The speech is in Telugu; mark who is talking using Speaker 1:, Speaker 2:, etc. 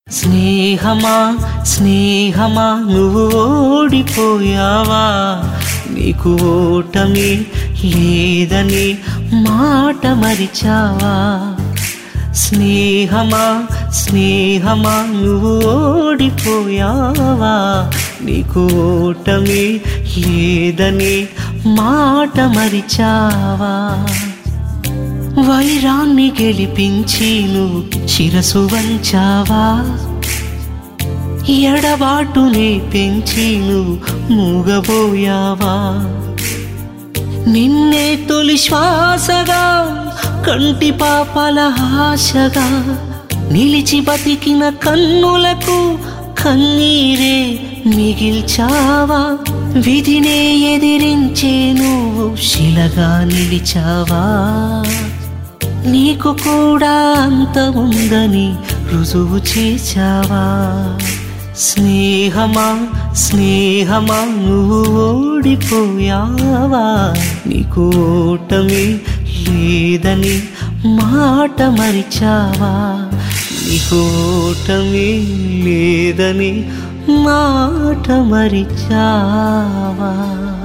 Speaker 1: స్నేహమా స్నేహమా నువ్వు ఓడిపోయావా నీకు ఓటమి లేదని మాట మరిచావా స్నేహమా స్నేహమా నువ్వు ఓడిపోయావా నీకు ఓటమి లేదని మాట మరిచావా వైరాన్ని గెలిపించి నువ్వు శిరసు వంచావా ఎడబాటునే పెంచి నువ్వు మూగబోయావా నిన్నే తొలి శ్వాసగా కంటి పాపల ఆశగా నిలిచి బతికిన కన్నులకు కన్నీరే మిగిల్చావా విధినే ఎదిరించే నువ్వు శిలగా నిలిచావా నీకు కూడా అంత ఉందని రుజువు చేశావా స్నేహమా స్నేహమా నువ్వు ఓడిపోయావా నీకు ఓటమి లేదని మాట మరిచావా నీకు ఓటమి లేదని మాట మరిచావా